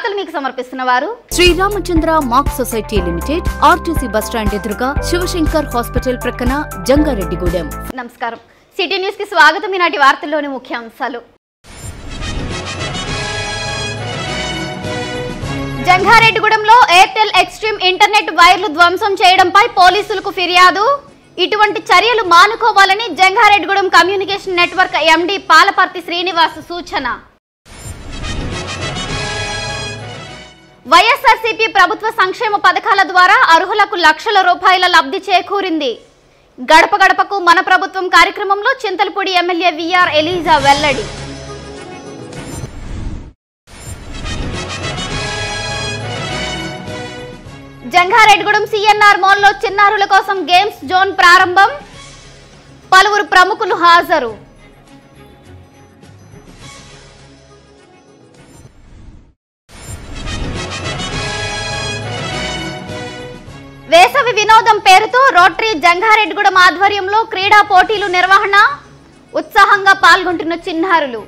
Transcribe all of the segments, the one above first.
వార్తలు మీకు సమర్పిస్తున్న వారు Sriramachandra mark society limited RTC bus stand ఎదురుగా శివశంకర్ హాస్పిటల్ ప్రక్కన జంగారెడ్డిగూడెం నమస్కారం సిటీ న్యూస్ కి స్వాగతం ఈనాటి వార్తల్లోని ముఖ్యాంశాలు జంగారెడ్డిగూడెంలో ఎయిర్టెల్ ఎక్స్ట్రీమ్ ఇంటర్నెట్ వైర్లు ధ్వంసం చేయడంపై పోలీసులకు ఫిర్యాదు ఇటువంటి చర్యలు మానుకోవాలని Jangareddygudem communication network MD Palaparthi Srinivas సూచన వైఎస్ఆర్సీపీ ప్రభుత్వ సంక్షేమ పథకాల ద్వారా అర్హులకు లక్షల రూపాయల లబ్ధి చేకూరింది గడప గడపకు మన ప్రభుత్వం కార్యక్రమంలో చింతలపూడి ఎమ్మెల్యే విఆర్ ఎలీజా వెల్లడి జంగారెడ్డిగూడెం సిఎన్ఆర్ మాల్లో చిన్నారుల కోసం గేమ్స్ జోన్ ప్రారంభం పలువురు ప్రముఖులు హాజరు వేసవి వినోదం పేరుతో రోటరీ జంగారెడ్డిగూడెం ఆధ్వర్యంలో క్రీడా పోటీలు నిర్వహణ ఉత్సాహంగా పాల్గొంటున్న చిన్నారులు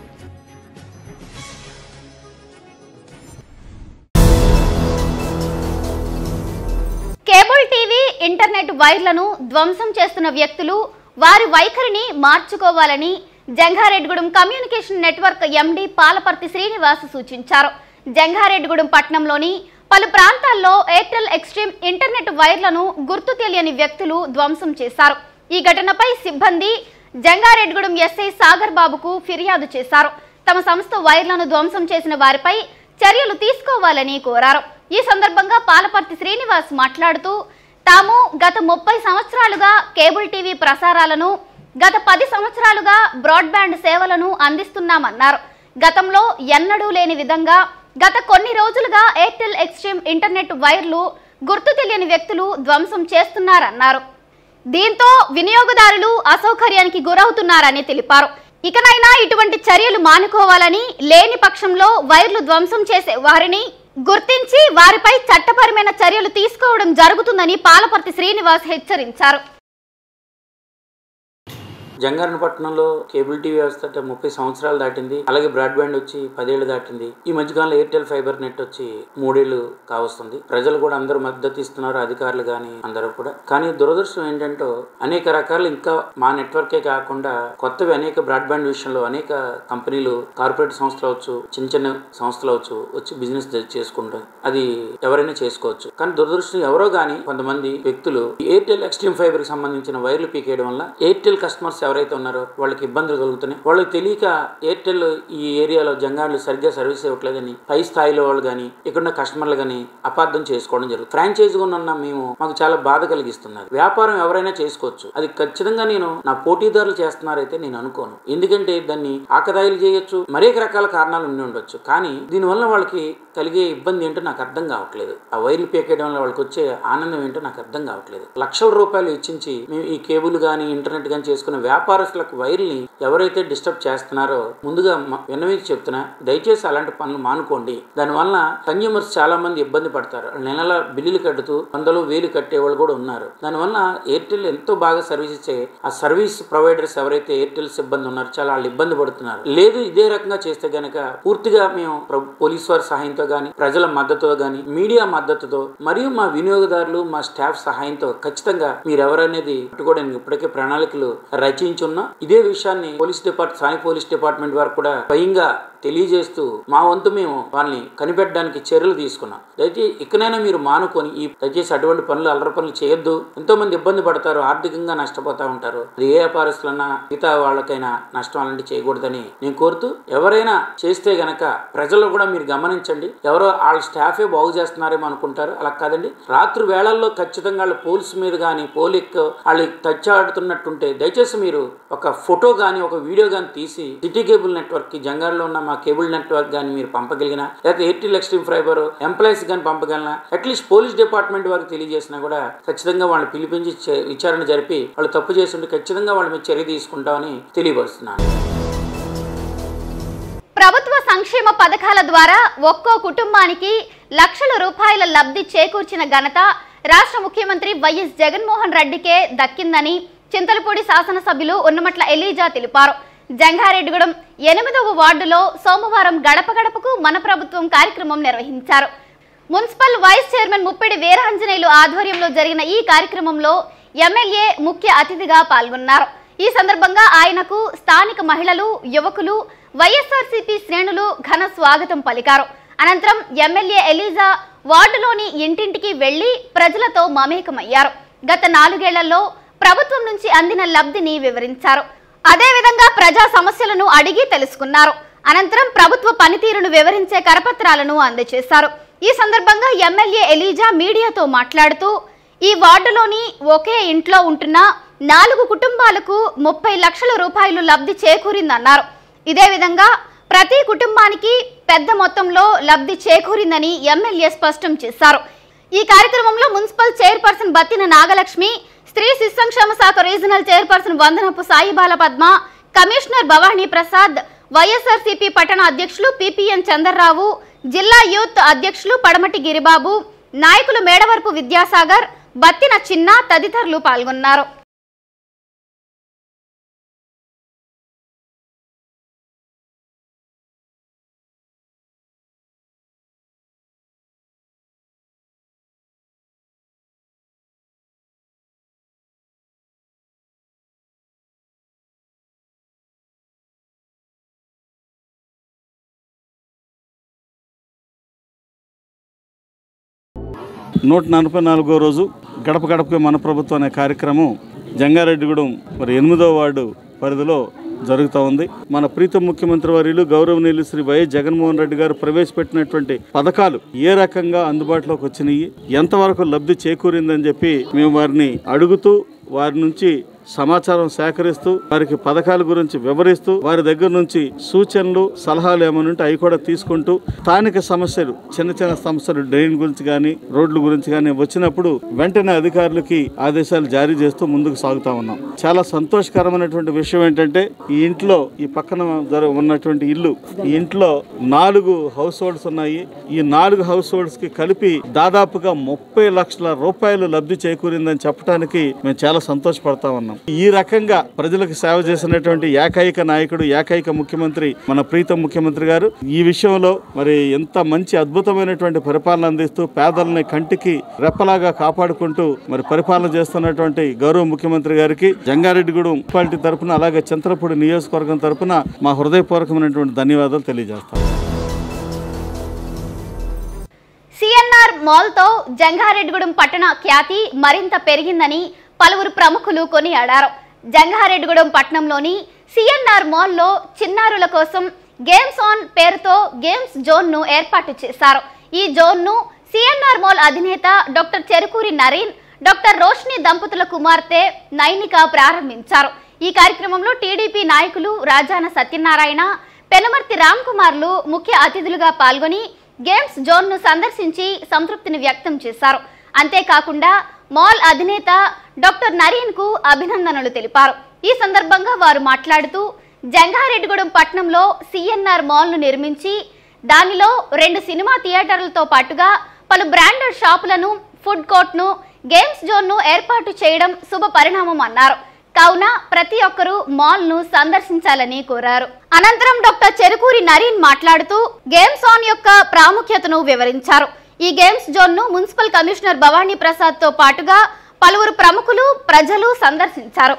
కేబుల్ టీవీ ఇంటర్నెట్ వైర్లను ధ్వంసం చేస్తున్న వ్యక్తులు వారి వైఖరిని మార్చుకోవాలని Jangareddygudem communication network MD Palaparthi Srinivas సూచించారు జంగారెడ్డిగూడెం పట్టణంలోని పలు ప్రాంతాల్లో ఎయిర్టెల్ ఎక్స్ట్రీమ్ ఇంటర్నెట్ వైర్లను గుర్తు తెలియని వ్యక్తులు ధ్వంసం చేశారు ఈ ఘటనపై సిబ్బంది జంగారెడ్డిగూడెం ఎస్ఐ సాగర్ బాబుకు ఫిర్యాదు చేశారు తమ సంస్థ వైర్లను ధ్వంసం చేసిన వారిపై చర్యలు తీసుకోవాలని కోరారు ఈ సందర్భంగా పాలపర్తి శ్రీనివాస్ మాట్లాడుతూ తాము గత ముప్పై సంవత్సరాలుగా కేబుల్ టీవీ ప్రసారాలను గత పది సంవత్సరాలుగా బ్రాడ్బ్యాండ్ సేవలను అందిస్తున్నామన్నారు గతంలో ఎన్నడూ లేని విధంగా గత కొన్ని రోజులుగా ఎయిర్టెల్ ఎక్స్ట్రీమ్ ఇంటర్నెట్ వైర్లు గుర్తు తెలియని వ్యక్తులు ధ్వంసం చేస్తున్నారన్నారు దీంతో వినియోగదారులు అసౌకర్యానికి గురవుతున్నారని తెలిపారు ఇకనైనా ఇటువంటి చర్యలు మానుకోవాలని లేని పక్షంలో వైర్లు ధ్వంసం చేసే వారిని గుర్తించి వారిపై చట్టపరమైన చర్యలు తీసుకోవడం జరుగుతుందని పాలపర్తి శ్రీనివాస్ హెచ్చరించారు జంగారెడ్డిపట్నంలో కేబుల్ టీవీ వ్యవస్థ అంటే ముప్పై సంవత్సరాలు దాటింది అలాగే బ్రాడ్బ్యాండ్ వచ్చి పదేళ్లు దాటింది ఈ మధ్యకాలంలో ఎయిర్టెల్ ఫైబర్ నెట్ వచ్చి మూడేళ్లు కావస్తుంది ప్రజలు కూడా అందరూ మద్దతు ఇస్తున్నారు అధికారులు కానీ అందరూ కూడా కానీ దురదృష్టం ఏంటంటే అనేక రకాలు ఇంకా మా నెట్వర్కే కాకుండా కొత్తవి అనేక బ్రాడ్బ్యాండ్ విషయంలో అనేక కంపెనీలు కార్పొరేట్ సంస్థలు అవచ్చు చిన్న చిన్న సంస్థలు అవచ్చు వచ్చి బిజినెస్ చేసుకుంటాం అది ఎవరైనా చేసుకోవచ్చు కానీ దురదృష్టం ఎవరో కానీ కొంతమంది వ్యక్తులు ఈ ఎయిర్టెల్ ఎక్స్ట్రీమ్ ఫైబర్ కి సంబంధించిన వైర్లు పీకేయడం వల్ల ఎయిర్టెల్ కస్టమర్స్ ఎవరైతే ఉన్నారో వాళ్ళకి ఇబ్బందులు కలుగుతున్నాయి వాళ్ళకి తెలియక ఎయిర్టెల్ ఈ ఏరియాలో జంగాళ్ళు సరిగ్గా సర్వీస్ ఇవ్వట్లేదని పై స్థాయిలో వాళ్ళు కానీ ఇక్కడున్న కస్టమర్లు కానీ అపార్థం చేసుకోవడం జరుగుతుంది ఫ్రాంచైజ్ ఉన్న మేము మాకు చాలా బాధ కలిగిస్తున్నది వ్యాపారం ఎవరైనా చేసుకోవచ్చు అది ఖచ్చితంగా నేను నా పోటీదారులు చేస్తున్నారైతే నేను అనుకోను ఎందుకంటే దాన్ని ఆకదాయిలు చేయొచ్చు మరేక రకాల కారణాలు ఉండి ఉండొచ్చు కానీ దీనివల్ల వాళ్ళకి కలిగే ఇబ్బంది ఏంటో నాకు అర్థం కావట్లేదు ఆ వైర్లు పీకేయడం వల్ల వాళ్ళకి వచ్చే ఆనందం ఏంటో నాకు అర్థం కావట్లేదు లక్షల రూపాయలు ఇచ్చించి మేము ఈ కేబుల్ కానీ ఇంటర్నెట్ కానీ చేసుకున్న వ్యాపారస్తులకు వైర్ని ఎవరైతే డిస్టర్బ్ చేస్తున్నారో ముందుగా మ- విన్నవించి చెప్తున్నా దయచేసి అలాంటి పనులు మానుకోండి దానివల్ల కన్జ్యూమర్స్ చాలా మంది ఇబ్బంది పడతారు నెల నెల బిల్లులు కడుతూ వందలు వేలు కట్టే వాళ్ళు కూడా ఉన్నారు దానివల్ల ఎయిర్టెల్ ఎంతో బాగా సర్వీస్ ఇచ్చే ఆ సర్వీస్ ప్రొవైడర్స్ ఎవరైతే ఎయిర్టెల్ సిబ్బంది ఉన్నారో చాలా వాళ్ళు ఇబ్బంది పడుతున్నారు లేదు ఇదే రకంగా చేస్తే గనక పూర్తిగా మేము ప్ర- పోలీస్ వారి సహాయంతో గాని ప్రజల మద్దతుతో గాని మీడియా మద్దతుతో మరియు మా వినియోగదారులు మా స్టాఫ్ సహాయంతో ఖచ్చితంగా మీరు ఎవరనేది పట్టుకోవడానికి ఇప్పటికే ప్రణాళికలు రచించున్నా ఇదే విషయాన్ని పోలీస్ డిపార్ట్ స్థానిక పోలీస్ డిపార్ట్మెంట్ వారు కూడా స్వయంగా తెలియజేస్తూ మా వంతు మేము వాళ్ళని కనిపెట్టడానికి చర్యలు తీసుకున్నాం దయచేసి ఇకనైనా మీరు మానుకొని ఈ దయచేసి అటువంటి పనులు అల్లరి పనులు చేయొద్దు ఎంతో మంది ఇబ్బంది పడతారు ఆర్థికంగా నష్టపోతా ఉంటారు అది ఏ వ్యాపారస్తులన్నా మిగతా వాళ్ళకైనా నష్టం అలాంటి చేయకూడదని నేను కోరుతూ ఎవరైనా చేస్తే గనక ప్రజలు కూడా మీరు గమనించండి ఎవరో వాళ్ళ స్టాఫే బాగు చేస్తున్నారేమో అనుకుంటారు అలా కాదండి రాత్రి వేళల్లో ఖచ్చితంగా వాళ్ళు పోలీస్ మీద కానీ పోలిక్ వాళ్ళు టచ్ ఆడుతున్నట్టుంటే దయచేసి మీరు ఒక ఫోటో కానీ ఒక వీడియో కానీ తీసి సిటీ కేబుల్ నెట్వర్క్ కి జంగాల్లో ఉన్న మా కేబుల్ నెట్వర్క్ కానీ మీరు పంపగలిగినా లేకపోతే ఎయిర్టెల్ ఎక్స్ట్రీమ్ ఫైబర్ ఎంప్లాయీస్ కానీ పంపగలనా అట్లీస్ట్ పోలీస్ డిపార్ట్మెంట్ వారికి తెలియజేసినా కూడా ఖచ్చితంగా వాళ్ళని పిలిపించి చే- విచారణ జరిపి వాళ్ళు తప్పు చేస్తుంటే ఖచ్చితంగా వాళ్ళ మీద చర్య తీసుకుంటామని తెలియపరుస్తున్నాను ప్రభుత్వ సంక్షేమ పథకాల ద్వారా ఒక్కో కుటుంబానికి లక్షల రూపాయల లబ్ధి చేకూర్చిన ఘనత రాష్ట్ర ముఖ్యమంత్రి వైఎస్ జగన్మోహన్ రెడ్డికే దక్కిందని చింతలపూడి శాసనసభ్యులు ఉన్నమట్ల ఎలీజా తెలిపారు జంగారెడ్డిగూడెం ఎనిమిదవ వార్డులో సోమవారం గడప గడపకు మన ప్రభుత్వం కార్యక్రమం నిర్వహించారు municipal vice chairman Muppidi Veeranjaneyulu ఆధ్వర్యంలో జరిగిన ఈ కార్యక్రమంలో ఎమ్మెల్యే ముఖ్య అతిథిగా పాల్గొన్నారు ఈ సందర్భంగా ఆయనకు స్థానిక మహిళలు యువకులు వైఎస్ఆర్సీపీ శ్రేణులు ఘన స్వాగతం పలికారు అనంతరం ఎమ్మెల్యే ఎలీజా వార్డులోని ఇంటింటికి వెళ్లి ప్రజలతో మమేకమయ్యారు గత నాలుగేళ్లలో ప్రభుత్వం నుంచి అందిన లబ్ధిని వివరించారు అదేవిధంగా ప్రజా సమస్యలను అడిగి తెలుసుకున్నారు అనంతరం ప్రభుత్వ పనితీరును వివరించే కరపత్రాలను అందజేశారు ఈ సందర్భంగా ఎమ్మెల్యే ఎలీజా మీడియాతో మాట్లాడుతూ ఈ వార్డులోని ఒకే ఇంట్లో ఉంటున్న నాలుగు కుటుంబాలకు ముప్పై లక్షల రూపాయలు లబ్ధి చేకూరిందన్నారు ఇదే విధంగా ప్రతి కుటుంబానికి పెద్ద మొత్తంలో లబ్ధి చేకూరిందని ఎమ్మెల్యే స్పష్టం చేశారు ఈ కార్యక్రమంలో మున్సిపల్ చైర్పర్సన్ బత్తిన నాగలక్ష్మి స్త్రీ శిశు సంక్షేమ శాఖ regional chairperson Vandanapu Saibala Padma commissioner Bhavani Prasad YSRCP పట్టణ అధ్యక్షులు పిపిఎన్ చంద్రరావు జిల్లా యూత్ అధ్యక్షులు పడమటి గిరిబాబు నాయకులు మేడవరపు విద్యాసాగర్ బత్తిన చిన్న తదితరులు పాల్గొన్నారు నూట నలభై నాలుగో రోజు గడప గడపకి మన ప్రభుత్వం అనే కార్యక్రమం జంగారెడ్డిగూడెం మరి ఎనిమిదో వార్డు పరిధిలో జరుగుతూ ఉంది మన ప్రీతం ముఖ్యమంత్రి వర్యులు గౌరవనీయులు శ్రీ వైఎస్ జగన్మోహన్ రెడ్డి గారు ప్రవేశపెట్టినటువంటి పథకాలు ఏ రకంగా అందుబాటులోకి వచ్చినాయి ఎంతవరకు లబ్ధి చేకూరిందని చెప్పి మేము వారిని అడుగుతూ వారి నుంచి సమాచారం సేకరిస్తూ వారికి పథకాల గురించి వివరిస్తూ వారి దగ్గర నుంచి సూచనలు సలహాలు ఏమైనా ఉంటే అవి కూడా తీసుకుంటూ స్థానిక సమస్యలు చిన్న చిన్న సమస్యలు డ్రైన్ గురించి కానీ రోడ్ల గురించి కానీ వచ్చినప్పుడు వెంటనే అధికారులకి ఆదేశాలు జారీ చేస్తూ ముందుకు సాగుతా ఉన్నాం చాలా సంతోషకరమైనటువంటి విషయం ఏంటంటే ఈ ఇంట్లో ఈ పక్కన జర- ఉన్నటువంటి ఇల్లు ఈ ఇంట్లో నాలుగు హౌస్ హోల్డ్స్ ఉన్నాయి ఈ నాలుగు హౌస్ హోల్డ్స్ కి కలిపి దాదాపుగా ముప్పై లక్షల రూపాయలు లబ్ధి చేకూరిందని చెప్పడానికి మేము చాలా సంతోషపడతా ఉన్నాం ఈ రకంగా ప్రజలకు సేవ చేసినటువంటి ఏకైక నాయకుడు ఏకైక ముఖ్యమంత్రి మన ప్రీతం ముఖ్యమంత్రి గారు ఈ విషయంలో మరి ఎంత మంచి అద్భుతమైనటువంటి పరిపాలన అందిస్తూ పేదలని కంటికి రెప్పలాగా కాపాడుకుంటూ మరి పరిపాలన చేస్తున్నటువంటి గౌరవ ముఖ్యమంత్రి గారికి జంగారెడ్డిగూడెం మున్సిపాలిటీ తరపున అలాగే చంద్రపూడి నియోజకవర్గం తరపున మా హృదయపూర్వకమైనటువంటి ధన్యవాదాలు తెలియజేస్తాం సిఎన్ఆర్ మాల్తో జంగారెడ్డిగూడెం పట్టణ ఖ్యాతి మరింత పెరిగిందని పలువురు ప్రముఖులు కొనియాడారు జంగారెడ్డిగూడెం పట్టణంలోని సిఎన్ఆర్ మాల్లో చిన్నారుల కోసం గేమ్స్ ఆన్ పేరుతో గేమ్స్ జోన్ను ఏర్పాటు చేశారు ఈ జోన్ను సిఎన్ఆర్ మాల్ అధినేత డాక్టర్ చెరుకూరి నరీన్ డాక్టర్ రోష్ని దంపతుల కుమార్తె నైనిక ప్రారంభించారు ఈ కార్యక్రమంలో టీడీపీ నాయకులు రాజాన సత్యనారాయణ పెనమర్తి రామ్ కుమార్లు ముఖ్య అతిథులుగా పాల్గొని గేమ్స్ జోన్ను సందర్శించి సంతృప్తిని వ్యక్తం చేశారు అంతేకాకుండా మాల్ అధినేత డాక్టర్ నరీన్ కు అభినందనలు తెలిపారు ఈ సందర్భంగా వారు మాట్లాడుతూ జంగారెడ్డిగూడెం పట్టణంలో సిఎన్ఆర్ మాల్ను నిర్మించి దానిలో రెండు సినిమా థియేటర్లతో పాటుగా పలు బ్రాండెడ్ షాపులను ఫుడ్ కోర్ట్ను గేమ్స్ జోన్ను ఏర్పాటు చేయడం శుభ పరిణామం అన్నారు కావున ప్రతి ఒక్కరూ మాల్ ను సందర్శించాలని కోరారు అనంతరం డాక్టర్ చెరుకూరి నరీన్ మాట్లాడుతూ గేమ్స్ ఆన్ యొక్క ప్రాముఖ్యతను వివరించారు ఈ గేమ్స్ జోన్ ను మున్సిపల్ కమిషనర్ భవానీ ప్రసాద్ తో పాటుగా పలువురు ప్రముఖులు ప్రజలు సందర్శించారు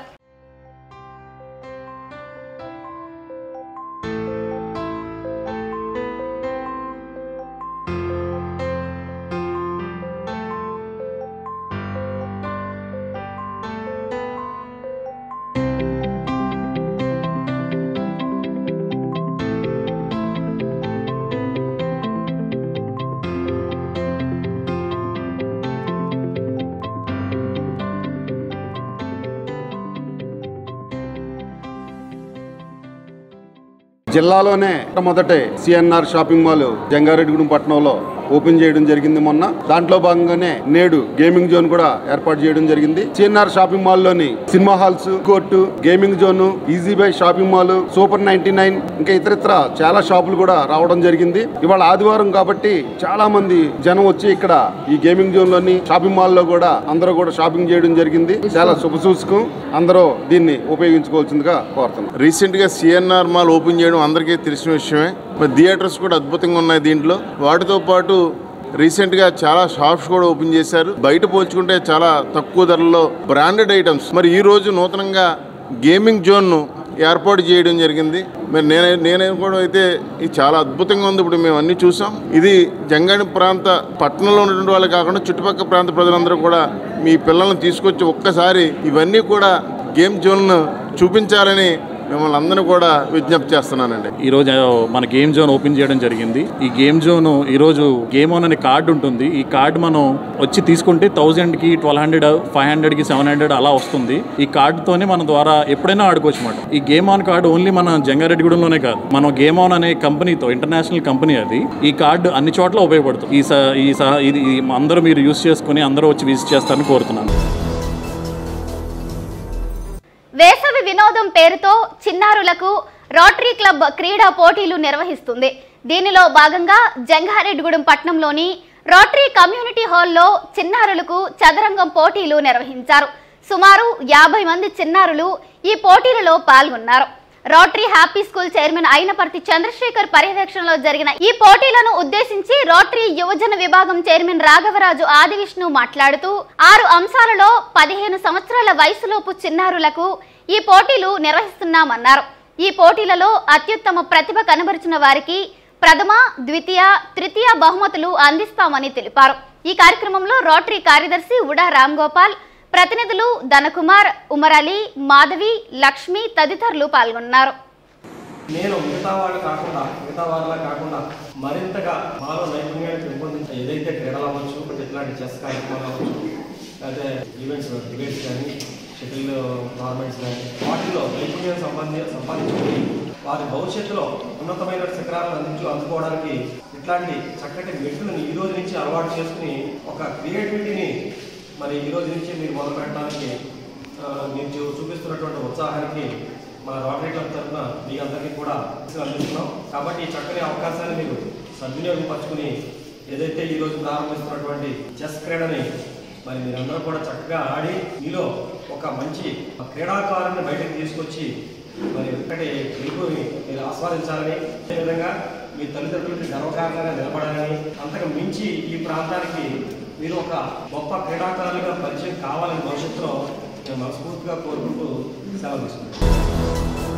జిల్లాలోనే మొదటి సిఎన్ఆర్ షాపింగ్ మాల్ జంగారెడ్డిగూడెం పట్టణంలో ఓపెన్ చేయడం జరిగింది మొన్న దాంట్లో భాగంగానే నేడు గేమింగ్ జోన్ కూడా ఏర్పాటు చేయడం జరిగింది సిఎన్ఆర్ షాపింగ్ మాల్ లోని cinema halls court gaming zone easy buy shopping mall super ninety nine ఇంకా ఇతరితర చాలా షాపులు కూడా రావడం జరిగింది ఇవాళ ఆదివారం కాబట్టి చాలా మంది జనం వచ్చి ఇక్కడ ఈ గేమింగ్ జోన్ లోని షాపింగ్ మాల్ లో కూడా అందరూ కూడా షాపింగ్ చేయడం జరిగింది చాలా శుభసూచకం అందరూ దీన్ని ఉపయోగించుకోవాల్సిందిగా కోరుతున్నాం రీసెంట్ గా సిఎన్ఆర్ మాల్ ఓపెన్ చేయడం అందరికీ తెలిసిన విషయమే మరి థియేటర్స్ కూడా అద్భుతంగా ఉన్నాయి దీంట్లో వాటితో పాటు రీసెంట్ గా చాలా షాప్స్ కూడా ఓపెన్ చేశారు బయట పోల్చుకుంటే చాలా తక్కువ ధరల్లో బ్రాండెడ్ ఐటమ్స్ మరి ఈ రోజు నూతనంగా గేమింగ్ జోన్ ను ఏర్పాటు చేయడం జరిగింది మరి నేనే నేనే కూడా అయితే ఇది చాలా అద్భుతంగా ఉంది ఇప్పుడు మేము అన్ని చూసాం ఇది జంగాని ప్రాంత పట్టణంలో ఉన్నటువంటి వాళ్ళు కాకుండా చుట్టుపక్కల ప్రాంత ప్రజలందరూ కూడా మీ పిల్లల్ని తీసుకొచ్చి ఒక్కసారి ఇవన్నీ కూడా గేమ్ జోన్ను చూపించాలని మిమ్మల్ని అందరినీ కూడా విజ్ఞప్తి చేస్తున్నానండి ఈ రోజు మన గేమ్ జోన్ ఓపెన్ చేయడం జరిగింది ఈ గేమ్ జోన్ ఈ రోజు గేమ్ ఆన్ అనే కార్డు ఉంటుంది ఈ కార్డు మనం వచ్చి తీసుకుంటే థౌజండ్ కి ట్వెల్వ్ హండ్రెడ్ ఫైవ్ హండ్రెడ్ కి సెవెన్ హండ్రెడ్ అలా వస్తుంది ఈ కార్డుతోనే మన ద్వారా ఎప్పుడైనా ఆడుకోవచ్చు అనమాట ఈ గేమ్ ఆన్ కార్డు ఓన్లీ మన జంగారెడ్డిగూడెంలోనే కాదు మనం గేమ్ ఆన్ అనే కంపెనీతో ఇంటర్నేషనల్ కంపెనీ అది ఈ కార్డు అన్ని చోట్ల ఉపయోగపడుతుంది ఈ స ఈ సహ ఇది ఈ అందరూ మీరు యూస్ చేసుకుని అందరూ వచ్చి విజిట్ చేస్తారని కోరుతున్నాను వేసవి వినోదం పేరుతో చిన్నారులకు రోటరీ క్లబ్ క్రీడా పోటీలు నిర్వహిస్తుంది దీనిలో భాగంగా జంగారెడ్డిగూడెం పట్టణంలోని రోటరీ కమ్యూనిటీ హాల్లో చిన్నారులకు చదరంగం పోటీలు నిర్వహించారు సుమారు యాభై మంది చిన్నారులు ఈ పోటీలలో పాల్గొన్నారు Rotary happy school chairman Ayinaparthi Chandrasekhar పర్యవేక్షణలో జరిగిన ఈ పోటీలను ఉద్దేశించి రోటరీ యువజన విభాగం చైర్మన్ రాఘవరాజు ఆదివిష్ణు మాట్లాడుతూ ఆరు అంశాలలో పదిహేను సంవత్సరాల వయసులోపు చిన్నారులకు ఈ పోటీలు నిర్వహిస్తున్నామన్నారు ఈ పోటీలలో అత్యుత్తమ ప్రతిభ కనబరిచిన వారికి ప్రథమ ద్వితీయ తృతీయ బహుమతులు అందిస్తామని తెలిపారు ఈ కార్యక్రమంలో రోటరీ కార్యదర్శి ఉడా రామ్ గోపాల్ ప్రతినిధులు ధనకుమార్ ఉమరలి మాధవి లక్ష్మి తదితరులు పాల్గొన్నారు నేను మిగతా వాళ్ళు కాకుండా మిగతా వాళ్ళ కాకుండా మరింతగా మాలో నైపుణ్యాన్ని పెంపొందించే ఏదైతే క్రీడలు అవ్వచ్చు ఇట్లాంటి చెస్ కార్యక్రమాలు అవ్వచ్చు లేకపోతే ఈవెంట్స్ డిబేట్స్ కానీ షటిల్ టోర్నమెంట్స్ కానీ వాటిల్లో నైపుణ్యం సంబంధి సంపాదించుకుని వారి భవిష్యత్తులో ఉన్నతమైన శిఖరాలను అందించు అందుకోవడానికి ఇట్లాంటి చక్కటి మెట్టులను ఈ రోజు నుంచి అలవాటు చేసుకుని ఒక క్రియేటివిటీని మరి ఈ రోజు నుంచి మీరు మొదలు పెట్టడానికి ఆ, మీరు చూ- చూపిస్తున్నటువంటి ఉత్సాహానికి మా రోటరీ క్లబ్ తరఫున మీ అందరికీ కూడా అందిస్తున్నాం కాబట్టి ఈ చక్కని అవకాశాన్ని మీరు సద్వినియోగపరచుకుని ఏదైతే ఈ రోజు ప్రారంభిస్తున్నటువంటి చెస్ క్రీడని మరి మీరందరూ కూడా చక్కగా ఆడి మీలో ఒక మంచి క్రీడాకారుని బయటకు తీసుకొచ్చి మరి ఒక్కటి గెలుపుని మీరు ఆస్వాదించాలని అదేవిధంగా మీ తల్లిదండ్రులకి గర్వకారణంగా నిలబడాలని అంతకు మించి ఈ ప్రాంతానికి మీరు ఒక గొప్ప క్రీడాకారులుగా పరిచయం కావాలని భవిష్యత్తులో నేను మనస్ఫూర్తిగా కోరుకుంటూ సెలవు తీసుకుంటాను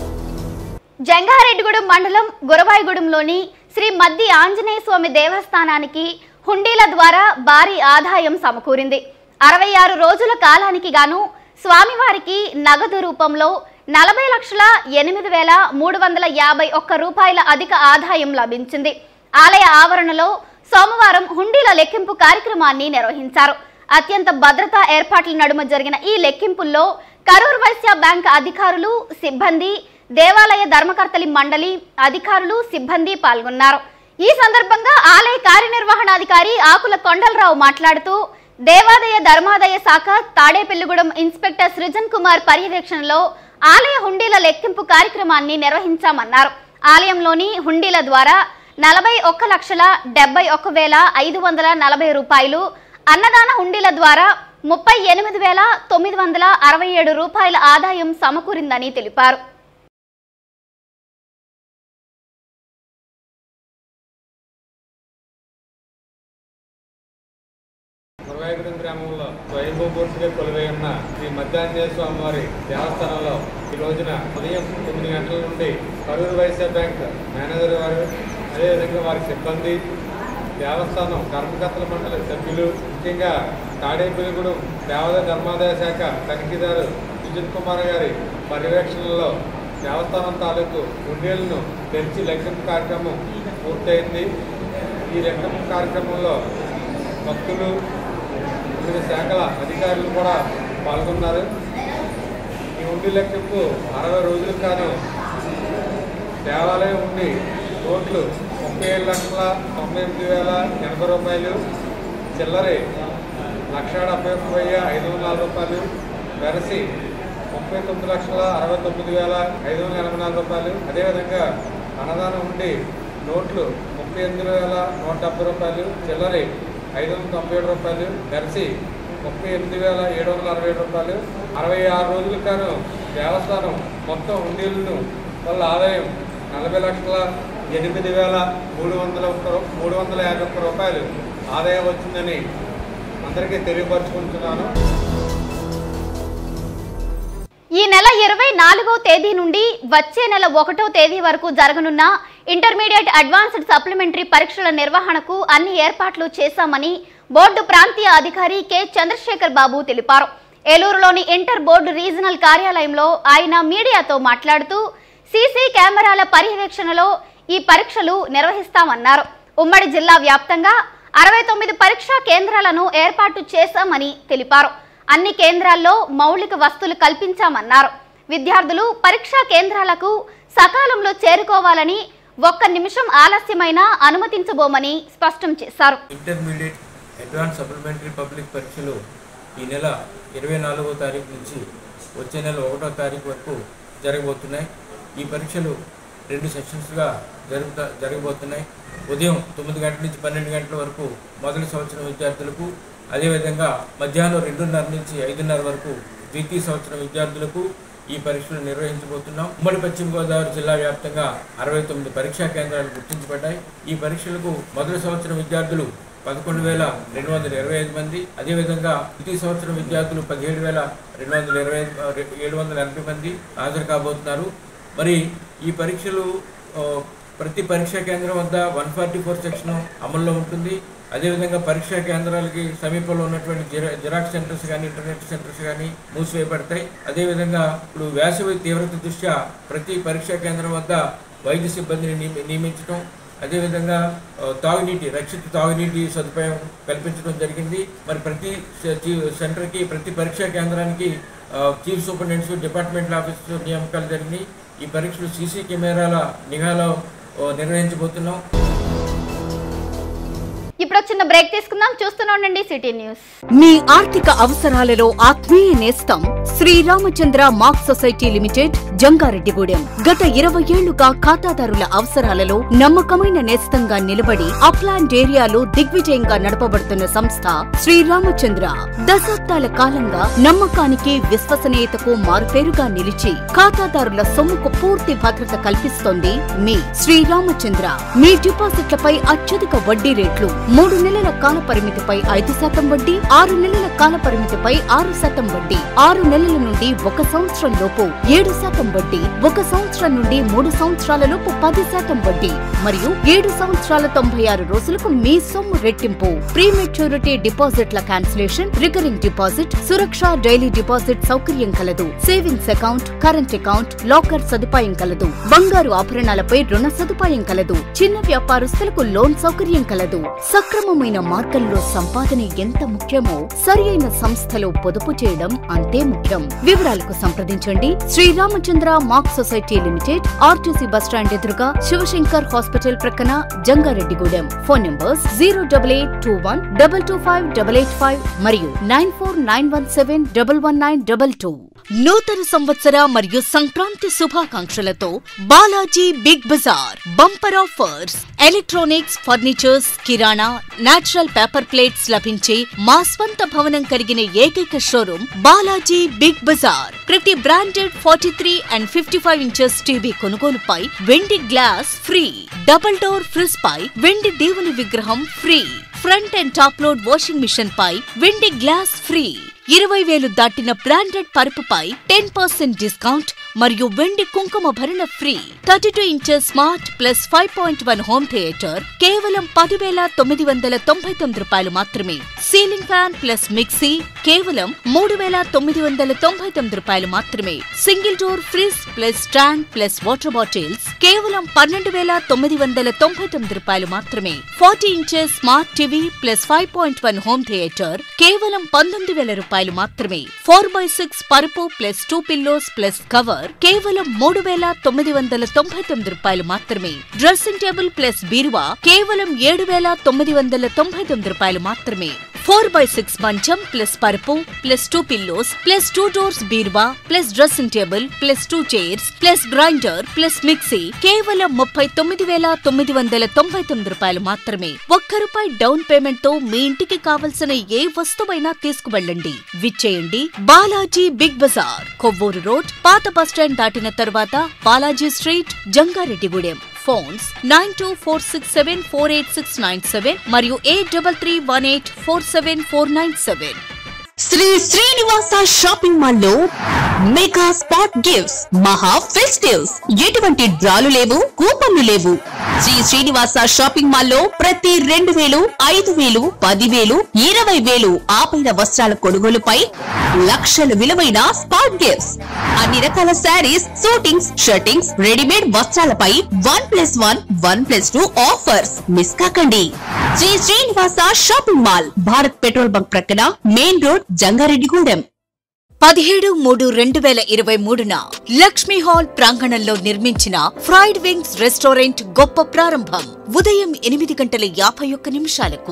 జంగారెడ్డిగూడెం మండలం గురవాయిగూడెంలోని శ్రీ మద్ది ఆంజనేయ స్వామి దేవస్థానానికి హుండీల ద్వారా భారీ ఆదాయం సమకూరింది అరవై ఆరు రోజుల కాలానికి గాను స్వామివారికి నగదు రూపంలో నలభై లక్షల ఎనిమిది వేల మూడు వందల యాభై ఒక్క రూపాయల అధిక ఆదాయం లభించింది ఆలయ ఆవరణలో సోమవారం హుండీల లెక్కింపు కార్యక్రమాన్ని నిర్వహించారు అత్యంత భద్రతా ఏర్పాట్ల నడుమ జరిగిన ఈ లెక్కింపుల్లో కరూర్ వైశ్య బ్యాంక్ అధికారులు సిబ్బంది దేవాలయ ధర్మకర్తలి మండలి అధికారులు సిబ్బంది పాల్గొన్నారు ఈ సందర్భంగా ఆలయ కార్యనిర్వహణాధికారి ఆకుల కొండలరావు మాట్లాడుతూ దేవాదాయ ధర్మాదాయ శాఖ తాడేపల్లిగూడెం ఇన్స్పెక్టర్ సృజన్ కుమార్ పర్యవేక్షణలో ఆలయ హుండీల లెక్కింపు కార్యక్రమాన్ని నిర్వహించామన్నారు ఆలయంలోని హుండీల ద్వారా నలభై ఒక్క లక్షల డెబ్బై ఒక్క వేల ఐదు వందల నలభై రూపాయలు అన్నదాన హుండీల ద్వారా ముప్పై ఎనిమిది వేల తొమ్మిది వందల అరవై ఏడు రూపాయల ఆదాయం సమకూరిందని తెలిపారు గురవాయగూడెం గ్రామంలో స్వయంభూమూర్తిగా కొలువై ఉన్న శ్రీ మధ్యాంజనేయ స్వామి వారి దేవస్థానంలో ఈ రోజున ఉదయం తొమ్మిది గంటల నుండి కరూరు వైశ్య బ్యాంక్ మేనేజర్ వారు అదేవిధంగా వారి సిబ్బంది దేవస్థానం కర్మకర్తల మండలి సభ్యులు ముఖ్యంగా తాడేపల్లిగూడెం దేవాదాయ ధర్మాదాయ శాఖ తనిఖీదారు సుజిత్ కుమార్ గారి పర్యవేక్షణలో దేవస్థానం తాలూకు ఉండేళ్లను తెరిచి లెక్కింపు కార్యక్రమం పూర్తయింది ఈ లెక్కింపు కార్యక్రమంలో భక్తులు వివిధ శాఖల అధికారులు కూడా పాల్గొన్నారు ఈ ఉండి లెక్కింపు అరవై రోజులకు కాను దేవాలయం ఉండి నోట్లు ముప్పై ముప్పై ఏడు లక్షల తొంభై ఎనిమిది వేల ఎనభై రూపాయలు చిల్లరి లక్ష డెబ్బై ఒక్క వెయ్యి ఐదు వందల నాలుగు రూపాయలు వెరసి ముప్పై తొమ్మిది లక్షల అరవై తొమ్మిది వేల ఐదు వందల ఎనభై నాలుగు రూపాయలు అదేవిధంగా అన్నదానం ఉండి నోట్లు ముప్పై ఎనిమిది వేల నూట డెబ్బై రూపాయలు చిల్లరి ఐదు వందల తొంభై ఏడు రూపాయలు వెరసి ముప్పై ఎనిమిది వేల ఏడు వందల అరవై ఏడు రూపాయలు అరవై ఆరు రోజులకు గాను దేవస్థానం మొత్తం ఉండీలను వల్ల ఆదాయం నలభై లక్షల ఎనిమిది వేల మూడు వందల ఒక్క రూ- మూడు వందల యాభై ఒక్క రూపాయలు ఆదాయం వచ్చిందని అందరికీ తెలియపరచుకుంటున్నాను ఈ నెల ఇరవై నాలుగో తేదీ నుండి వచ్చే నెల ఒకటో తేదీ వరకు జరగనున్న ఇంటర్మీడియట్ అడ్వాన్స్డ్ సప్లిమెంటరీ పరీక్షల నిర్వహణకు అన్ని ఏర్పాట్లు చేశామని బోర్డు ప్రాంతీయ అధికారి కె చంద్రశేఖర్ బాబు తెలిపారు ఏలూరులోని ఇంటర్ బోర్డు రీజనల్ కార్యాలయంలో ఆయన మీడియాతో మాట్లాడుతూ సీసీ కెమెరాల పర్యవేక్షణలో ఈ పరీక్షలు నిర్వహిస్తామన్నారు ఉమ్మడి జిల్లా వ్యాప్తంగా అరవై తొమ్మిది పరీక్షా కేంద్రాలను ఏర్పాటు చేశామని తెలిపారు అన్ని కేంద్రాల్లో మౌలిక వస్తువులు కల్పించామన్నారు విద్యార్థులు పరీక్షా కేంద్రాలకు సకాలంలో చేరుకోవాలని ఒక్క నిమిషం ఆలస్యమైనా అనుమతించబోమని స్పష్టం చేశారు ఇంటర్మీడియట్ అడ్వాన్స్ సప్లిమెంటరీ పబ్లిక్ పరీక్షలు ఈ నెల ఇరవై నాలుగో తారీఖు నుంచి వచ్చే నెల ఒకటో తారీఖు వరకు జరగబోతున్నాయి ఈ పరీక్షలు రెండు సెక్షన్స్గా జరుగుతా జరగబోతున్నాయి ఉదయం తొమ్మిది గంటల నుంచి పన్నెండు గంటల వరకు మొదటి సంవత్సరం విద్యార్థులకు అదేవిధంగా మధ్యాహ్నం రెండున్నర నుంచి ఐదున్నర వరకు ద్వితీయ సంవత్సరం విద్యార్థులకు ఈ పరీక్షలు నిర్వహించబోతున్నాం ఉమ్మడి పశ్చిమ గోదావరి జిల్లా వ్యాప్తంగా అరవై తొమ్మిది పరీక్షా కేంద్రాలు గుర్తించబడ్డాయి ఈ పరీక్షలకు మొదటి సంవత్సరం విద్యార్థులు పదకొండు వేల రెండు వందల ఇరవై ఐదు మంది అదేవిధంగా ద్వితీయ సంవత్సరం విద్యార్థులు పదిహేడు వేల రెండు వందల ఇరవై ఐదు ఏడు వందల ఎనభై మంది హాజరు కాబోతున్నారు మరి ఈ పరీక్షలు ఆ, ప్రతి పరీక్షా కేంద్రం వద్ద వన్ ఫార్టీ ఫోర్ సెక్షన్ అమల్లో ఉంటుంది అదేవిధంగా పరీక్షా కేంద్రాలకి సమీపంలో ఉన్నటువంటి జిరా జిరాక్స్ సెంటర్స్ కానీ ఇంటర్నెట్ సెంటర్స్ కానీ మూసివేయబడతాయి అదేవిధంగా ఇప్పుడు వేసవి తీవ్రత దృష్ట్యా ప్రతి పరీక్షా కేంద్రం వద్ద వైద్య సిబ్బందిని నియమి- నియమించడం అదేవిధంగా ఆ, తాగునీటి రక్షిత తాగునీటి సదుపాయం కల్పించడం జరిగింది మరి ప్రతి సె- చి- సెంటర్కి ప్రతి పరీక్షా కేంద్రానికి ఆ, చీఫ్ సూపరింటెండెంట్స్ డిపార్ట్మెంటల్ ఆఫీసర్ నియామకాలు జరిగినాయి ఈ పరీక్షలు సీసీ కెమెరాల నిఘాలో ఆ, నిర్వహించబోతున్నాం ఇప్పుడు చిన్న బ్రేక్ తీసుకుందాం చూస్తూనే ఉండండి సిటీ న్యూస్ మీ ఆర్థిక అవసరాలలో ఆత్మీయ నేస్తం Sriramachandra MAC society limited Jangareddygudem గత ఇరవై ఏళ్లుగా ఖాతాదారుల అవసరాలలో నమ్మకమైన నేస్తంగా నిలబడి అప్లాండ్ ఏరియాలో దిగ్విజయంగా నడపబడుతున్న సంస్థ శ్రీరామచంద్ర దశాబ్దాల కాలంగా నమ్మకానికి విశ్వసనీయతకు మారుపేరుగా నిలిచి ఖాతాదారుల సొమ్ముకు పూర్తి భద్రత కల్పిస్తోంది మీ శ్రీరామచంద్ర మీ డిపాజిట్లపై అత్యధిక వడ్డీ రేట్లు మూడు నెలల కాల పరిమితిపై ఐదు శాతం వడ్డీ ఆరు నెలల కాల పరిమితిపై ఆరు శాతం వడ్డీ ఆరు నెలల నుండి ఒక సంవత్సరం లోపు ఏడు శాతం వడ్డీ ఒక సంవత్సరం నుండి మూడు సంవత్సరాల లోపు పది శాతం వడ్డీ మరియు ఏడు సంవత్సరాల తొంభై ఆరు రోజులకు మీ సొమ్ము రెట్టింపు ప్రీ మెచ్యూరిటీ డిపాజిట్ల cancellation recurring deposit Suraksha daily deposit సౌకర్యం కలదు savings account current account locker సదుపాయం కలదు బంగారు ఆభరణాలపై రుణ సదుపాయం కలదు చిన్న వ్యాపారస్తులకు లోన్ సౌకర్యం కలదు సక్రమమైన మార్గంలో సంపాదన ఎంత ముఖ్యమో సరి అయిన సంస్థలో పొదుపు చేయడం అంతే ముఖ్యం వివరాలకు సంప్రదించండి Sriramachandra MAC society limited RTC bus stand ఎదురుగా శివశంకర్ హాస్పిటల్ ప్రక్కన Jangareddygudem phone numbers zero double eight two one double two five double eight five మరియు nine four nine one seven double one nine double two నూతన సంవత్సర మరియు సంక్రాంతి శుభాకాంక్షలతో Balaji big bazaar bumper offers electronics furnitures కిరాణా natural paper plates లభించే మా స్వంత భవనం కలిగిన ఏకైక షోరూమ్ బాలాజీ బిగ్ బజార్ ప్రతి branded forty three and fifty five inches TV కొనుగోలుపై వెండి glass free double door fridge పై వెండి దేవుని విగ్రహం free front and top load washing machine పై వెండి గ్లాస్ ఫ్రీ ఇరవై వేలు దాటిన బ్రాండెడ్ పరుపుపై టెన్ పర్సెంట్ డిస్కౌంట్ మరియు వెండి కుంకుమ భరణ free thirty two inches smart plus five point one home theatre కేవలం పదివేల తొమ్మిది వందల తొంభై తొమ్మిది రూపాయలు మాత్రమే సీలింగ్ ఫ్యాన్ ప్లస్ మిక్సీ కేవలం మూడు వేల తొమ్మిది వందల తొంభై తొమ్మిది రూపాయలు మాత్రమే single door fridge plus stand plus water bottles కేవలం పన్నెండు వేల తొమ్మిది వందల తొంభై తొమ్మిది రూపాయలు మాత్రమే forty inches smart TV plus five point one home theatre కేవలం పంతొమ్మిది వేల రూపాయలు మాత్రమే ఫోర్ బై సిక్స్ పరుపు plus two pillows plus cover కేవలం మూడు వేల తొమ్మిది వందల తొంభై తొమ్మిది రూపాయలు మాత్రమే డ్రెస్సింగ్ టేబుల్ ప్లస్ బీరువా కేవలం ఏడు వేల తొమ్మిది వందల తొంభై తొమ్మిది రూపాయలు మాత్రమే ఫోర్ బై సిక్స్ మంచం ప్లస్ పరుపు plus two pillows plus two doors బీరువా plus dressing table plus two chairs plus grinder plus mixie కేవలం ముప్పై తొమ్మిది వేల తొమ్మిది వందల తొంభై తొమ్మిది రూపాయలు మాత్రమే ఒక్క రూపాయి డౌన్ పేమెంట్ తో మీ ఇంటికి కావలసిన ఏ వస్తువైనా తీసుకువెళ్ళండి విచ్చేయండి Balaji big bazaar Kovvur road పాత బస్టాండ్ దాటిన తర్వాత Balaji street Jangareddygudem phones nine two four six seven four eight six nine seven మరియు eight double three one eight four seven four nine seven Sri Srinivasa shopping mall లో మెగా స్పాట్ గిఫ్ట్స్ మహా festives ఎటువంటి డ్రాలు లేవు కూపన్లు లేవు శ్రీ శ్రీనివాస షాపింగ్ మాల్ లో ప్రతి రెండు వేలు ఐదు వేలు పదివేలు ఇరవై వేలు ఆపైన వస్త్రాల కొనుగోలుపై లక్షల విలువైన స్పాట్ గిఫ్ట్స్ అన్ని రకాల శారీస్ సూటింగ్స్ షర్టింగ్స్ రెడీమేడ్ వస్త్రాలపై one plus one one plus two offers miss కాకండి Sri Srinivasa shopping mall Bharat petrol bunk ప్రక్కన మెయిన్ రోడ్ జంగారెడ్డిగూడెం పదిహేడు మూడు రెండు వేల ఇరవై మూడున లక్ష్మీ హాల్ ప్రాంగణంలో నిర్మించిన ఫ్రైడ్ వింగ్స్ రెస్టారెంట్ గొప్ప ప్రారంభం ఉదయం ఎనిమిది గంటల యాభై ఒక్క నిమిషాలకు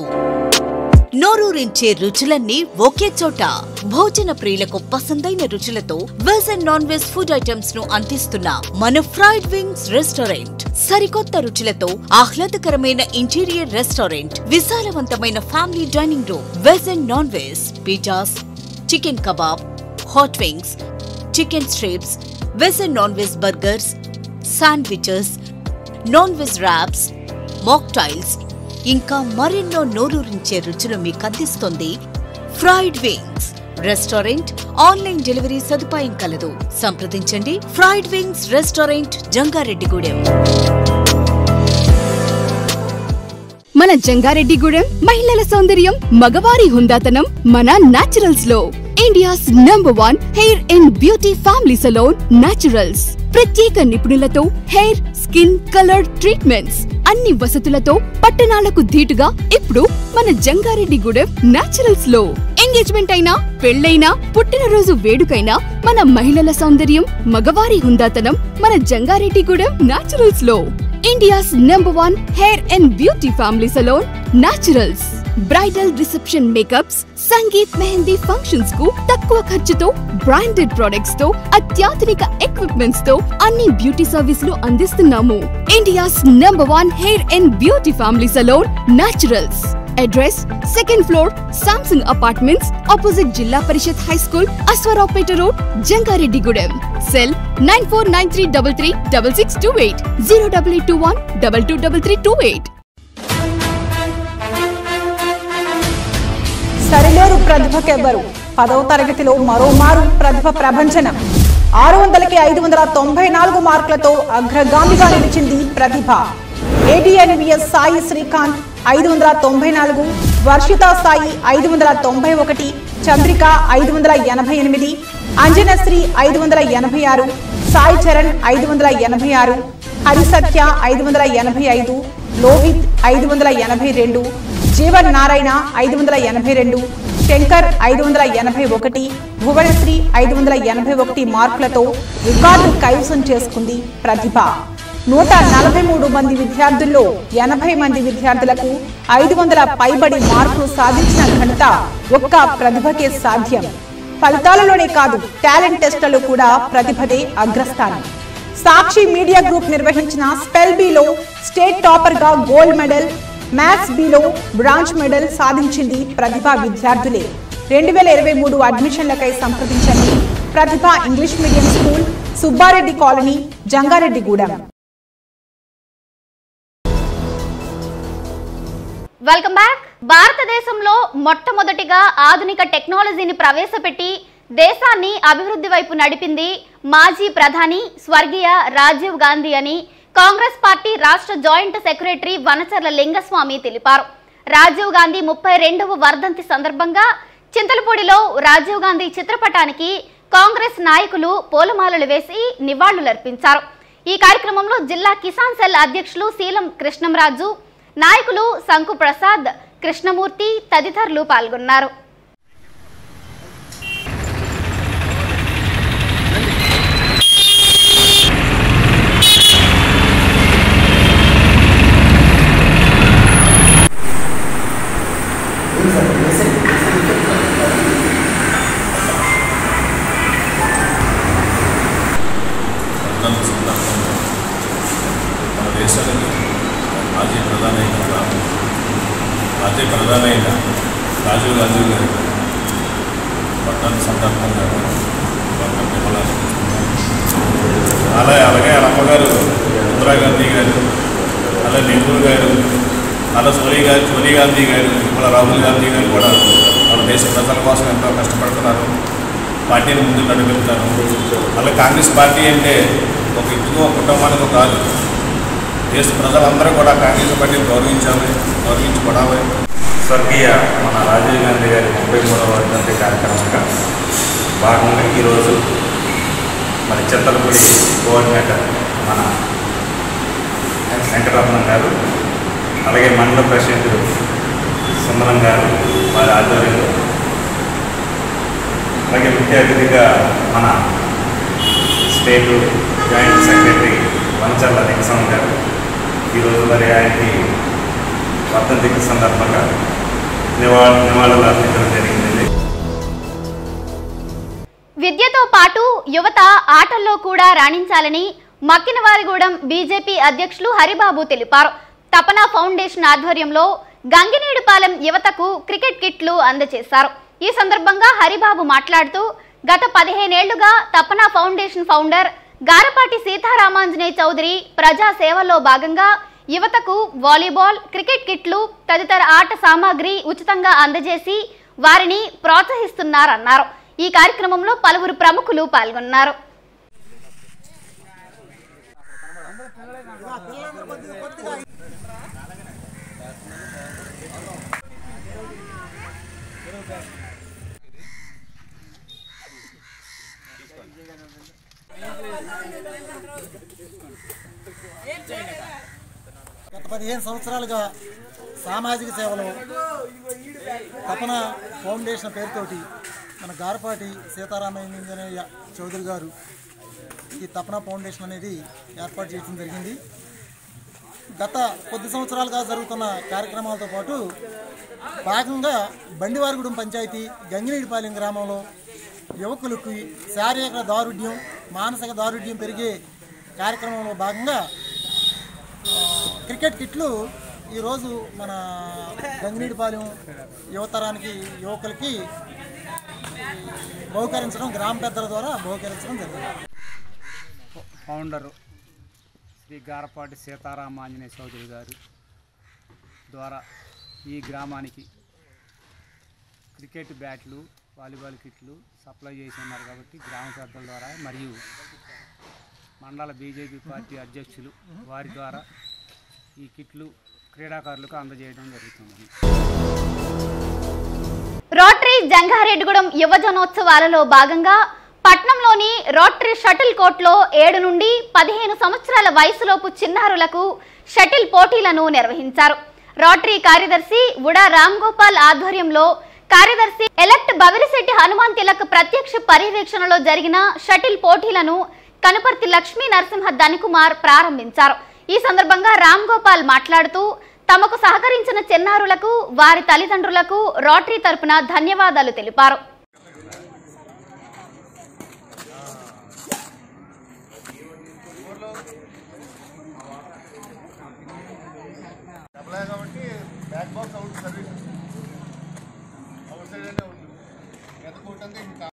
నోరూరించే రుచులన్నీ ఒకే చోట భోజన ప్రియులకు పసందైన రుచులతో veg and non veg food items ను అందిస్తున్న మన ఫ్రైడ్ వింగ్స్ రెస్టారెంట్ సరికొత్త రుచులతో ఆహ్లాదకరమైన ఇంటీరియర్ రెస్టారెంట్ విశాలవంతమైన family dining room veg and non veg pizzas chicken kebab hot wings chicken strips veg and non veg burgers sandwiches non veg wraps mocktails ఇంకా మరెన్నో నోరూరించే రుచులు మీకు అందిస్తుంది fried wings restaurant online delivery సదుపాయం కలదు సంప్రదించండి ఫ్రైడ్ వింగ్స్ రెస్టారెంట్ జంగారెడ్డిగూడెం మన జంగారెడ్డిగూడెం మహిళల సౌందర్యం మగవారి హుందాతనం మన నాచురల్స్ లో India's number one hair and beauty family salon Naturals ప్రత్యేక నిపుణులతో హెయిర్ స్కిన్ కలర్ ట్రీట్మెంట్స్ అన్ని వసతులతో పట్టణాలకు ధీటుగా ఇప్పుడు మన జంగారెడ్డిగూడెం నాచురల్స్ లో ఎంగేజ్మెంట్ అయినా పెళ్ళైనా పుట్టినరోజు వేడుకైనా మన మహిళల సౌందర్యం మగవారి హుందాతనం మన జంగారెడ్డిగూడెం నాచురల్స్ లో India's number one hair and beauty family salon Naturals bridal reception makeups sangeet mehndi functions కు తక్కువ ఖర్చుతో బ్రాండెడ్ ప్రొడక్ట్స్ తో అత్యాధునిక ఎక్విప్మెంట్స్ తో అన్ని బ్యూటీ సర్వీసులు అందిస్తున్నాము India's number one hair and beauty family salon Naturals address second floor Samsung apartments opposite Zilla Parishad high school Aswaraopeta road Jangareddygudem cell nine four nine three double three double six two eight zero double eight two one double two double three two eight సరిలేరు ప్రతిభకెవ్వరు పదవ తరగతిలో మరోమారు ప్రతిభ ప్రభంజనం ఆరు వందలకి ఐదు వందల తొంభై నాలుగు మార్కులతో అగ్రగామిగా నిలిచింది ప్రతిభ ఏటీఎన్విఎస్ సాయి శ్రీకాంత్ ఐదు వందల తొంభై నాలుగు వర్షిత సాయి ఐదు వందల తొంభై ఒకటి చంద్రిక ఐదు వందల ఎనభై ఎనిమిది అంజనశ్రీ ఐదు వందల ఎనభై ఆరు సాయి చరణ్ ఐదు వందల ఎనభై ఆరు హరిసత్య ఐదు వందల ఎనభై ఐదు లోహిత్ ఐదు వందల ఎనభై రెండు జీవన్ నారాయణ ఐదు వందల ఎనభై రెండు శంకర్ ఐదు వందల ఎనభై ఒకటి భువనశ్రీ ఐదు వందల ఎనభై ఒకటి మార్కులతో రికార్డు కైవసం చేసుకుంది ప్రతిభ నూట నలభై మూడు మంది విద్యార్థుల్లో ఎనభై మంది విద్యార్థులకు ఐదు వందల పైబడి మార్కులు సాధించిన ఘనత ఒక్క ప్రతిభకే సాధ్యం ఫలితాలలోనే కాదు టాలెంట్ టెస్టులలో కూడా ప్రతిభదే అగ్రస్థానం సాక్షి మీడియా గ్రూప్ నిర్వహించిన స్పెల్ బిలో స్టేట్ టాపర్ గా గోల్డ్ మెడల్ మ్యాథ్స్ బిలో బ్రాంజ్ మెడల్ సాధించింది ప్రతిభ విద్యార్థులే రెండు వేల ఇరవై మూడు అడ్మిషన్లకై సంప్రదించండి Pratibha English medium school Subbareddy colony Jangareddygudem welcome back భారతదేశంలో మొట్టమొదటిగా ఆధునిక టెక్నాలజీని ప్రవేశపెట్టి దేశాన్ని అభివృద్ధి వైపు నడిపింది మాజీ ప్రధాని స్వర్గీయ రాజీవ్ గాంధీ అని కాంగ్రెస్ పార్టీ రాష్ట్ర జాయింట్ సెక్రటరీ వనచర్ల లింగస్వామి తెలిపారు రాజీవ్ గాంధీ ముప్పై రెండవ వర్ధంతి సందర్భంగా చింతలపూడిలో రాజీవ్ గాంధీ చిత్రపటానికి కాంగ్రెస్ నాయకులు పూలమాలలు వేసి నివాళులర్పించారు ఈ కార్యక్రమంలో జిల్లా కిసాన్ సెల్ అధ్యక్షులు శీలం కృష్ణంరాజు నాయకులు శంకు ప్రసాద్ కృష్ణమూర్తి తదితరులు పాల్గొన్నారు వర్ధంతి సందర్భంగా మన దేశానికి మాజీ ప్రధాని అయిన మాజీ ప్రధాని అయిన రాజీవ్ గాంధీ గారి వర్ధంతి సందర్భంగా వర్ధంతి ఇవ్వాలనుకుంటున్నాను అలాగే అలాగే వాళ్ళ అమ్మగారు ఇందిరాగాంధీ గారు అలాగే నెహ్రూ గారు అలా సోనియా గారు సోనియా గాంధీ గారు ఇప్పుడు రాహుల్ గాంధీ గారు కూడా మన దేశ ప్రజల కోసం ఎంతో కష్టపడుతున్నారు పార్టీని ముందు నడిపిస్తారు అలా కాంగ్రెస్ పార్టీ అంటే ఒక ఇంటికి ఒక కుటుంబానికి కాదు దేశ ప్రజలందరూ కూడా కాంగ్రెస్ పార్టీని గౌరవించాలి గౌరవించబడాలి స్వర్గీయ మన రాజీవ్ గాంధీ గారి ముప్పై మూడవ వర్ధంతి కార్యక్రమంగా భాగంగా ఈరోజు మన చింతలపూడి కోఆర్డినేటర్ మన వెంకటరత్నం గారు అలాగే మండల ప్రెసిడెంట్ సుందరం గారు వారి ఆధ్వర్యంలో అలాగే ముఖ్య అతిథిగా మన స్టేట్ జాయింట్ సెక్రటరీ వంచర్ల నిక్సం గారు ఈరోజు మరి ఆయనకి వర్ధంతి సందర్భంగా నివాళ నివాళులు అర్పించడం జరిగింది విద్యతో పాటు యువత ఆటల్లో కూడా రాణించాలని మక్కినవారిగూడెం బీజేపీ అధ్యక్షులు హరిబాబు తెలిపారు తపన ఫౌండేషన్ ఆధ్వర్యంలో గంగినేడుపాలెం యువతకు క్రికెట్ కిట్లు అందజేశారు ఈ సందర్భంగా హరిబాబు మాట్లాడుతూ గత పదిహేనేళ్లుగా తపన ఫౌండేషన్ ఫౌండర్ గారపాటి సీతారామాంజనేయ చౌదరి ప్రజా సేవలో భాగంగా యువతకు వాలీబాల్ క్రికెట్ కిట్లు తదితర ఆట సామాగ్రి ఉచితంగా అందజేసి వారిని ప్రోత్సహిస్తున్నారన్నారు ఈ కార్యక్రమంలో పలువురు ప్రముఖులు పాల్గొన్నారు గత పదిహేను సంవత్సరాలుగా సామాజిక సేవలో తపన ఫౌండేషన్ పేరుతోటి మన గారపాటి సీతారామయ్య చౌదరి గారు ఈ తపన ఫౌండేషన్ అనేది ఏర్పాటు చేయడం జరిగింది గత కొద్ది సంవత్సరాలుగా జరుగుతున్న కార్యక్రమాలతో పాటు భాగంగా బండివారిగూడెం పంచాయతీ గంగినీడిపాలెం గ్రామంలో యువకులకు శారీరక దారుఢ్యం మానసిక దారుఢ్యం పెరిగే కార్యక్రమంలో భాగంగా ఆ, క్రికెట్ కిట్లు ఈరోజు మన గంగినీడిపాలెం యువతరానికి యువకులకి బహుకరించడం గ్రామ పెద్దల ద్వారా బహుకరించడం జరిగింది ఫౌండరు శ్రీ గారపాటి సీతారామాంజనేయ చౌదరి గారు ద్వారా ఈ గ్రామానికి క్రికెట్ బ్యాట్లు వాలీబాల్ కిట్లు సప్లై చేసి ఉన్నారు కాబట్టి గ్రామ పెద్దల ద్వారా మరియు మండల బీజేపీ పార్టీ అధ్యక్షులు వారి ద్వారా ఈ కిట్లు క్రీడాకారులకు అందజేయడం జరుగుతుంది రోటరీ జంగారెడ్డిగూడెం యువజనోత్సవాలలో భాగంగా పట్నంలోని రోటరీ షటిల్ కోర్టులో ఏడు నుండి పదిహేను సంవత్సరాల వయసులోపు చిన్నారులకు షటిల్ పోటీలను నిర్వహించారు రోటరీ కార్యదర్శి ఉడా రామ్ గోపాల్ ఆధ్వర్యంలో కార్యదర్శి ఎలక్ట్ బవిరిశెట్టి హనుమాన్ తిలక్ ప్రత్యక్ష పర్యవేక్షణలో జరిగిన షటిల్ పోటీలను కనుపర్తి లక్ష్మీ నరసింహ ధనికుమార్ ప్రారంభించారు ఈ సందర్భంగా రామ్ గోపాల్ మాట్లాడుతూ తమకు సహకరించిన చిన్నారులకు వారి తల్లిదండ్రులకు రోటరీ తరపున ధన్యవాదాలు తెలిపారు కాబట్టి back box out service outside అంటే ఉంది ఎంత కోట్ అంటే ఇంకా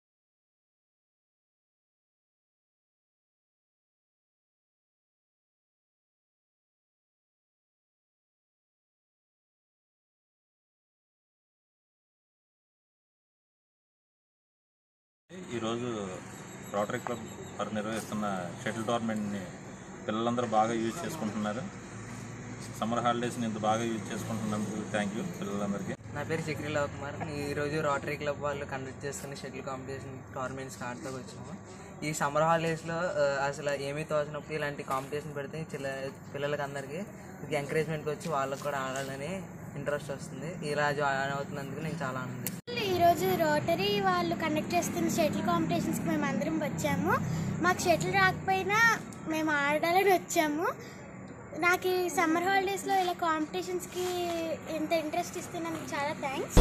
ఈరోజు రోటరీ క్లబ్ వారు నిర్వహిస్తున్న షటిల్ టోర్నమెంట్ని పిల్లలందరూ బాగా యూజ్ చేసుకుంటున్నారు సమ్మర్ హాలిడేస్ని ఇంత బాగా యూజ్ చేసుకుంటున్నందుకు థ్యాంక్ యూ పిల్లలందరికీ నా పేరు చక్రి లవ్ కుమార్ ఈరోజు రోటరీ క్లబ్ వాళ్ళు కండక్ట్ చేస్తున్న షటిల్ కాంపిటీషన్ టోర్నమెంట్స్ ఆడుతూ వచ్చాము ఈ సమ్మర్ హాలిడేస్లో ఆ, అసలు ఏమీ తోచినప్పుడు ఇలాంటి కాంపిటీషన్ పెడితే చిల్ల పిల్లలకి అందరికీ ఇది ఎంకరేజ్మెంట్కి వచ్చి వాళ్ళకి కూడా ఆడాలని ఇంట్రెస్ట్ వస్తుంది ఇలా జాయిన్ అవుతున్నందుకు నేను చాలా ఆనందిస్తాను ఈరోజు రోటరీ వాళ్ళు కండక్ట్ చేస్తున్న షటిల్ కాంపిటీషన్స్కి మేము అందరం వచ్చాము మాకు షటిల్ రాకపోయినా మేము ఆడాలని వచ్చాము నాకు ఈ సమ్మర్ హాలిడేస్లో ఇలా కాంపిటీషన్స్కి ఇంత ఇంట్రెస్ట్ ఇస్తున్నందుకు చాలా థ్యాంక్స్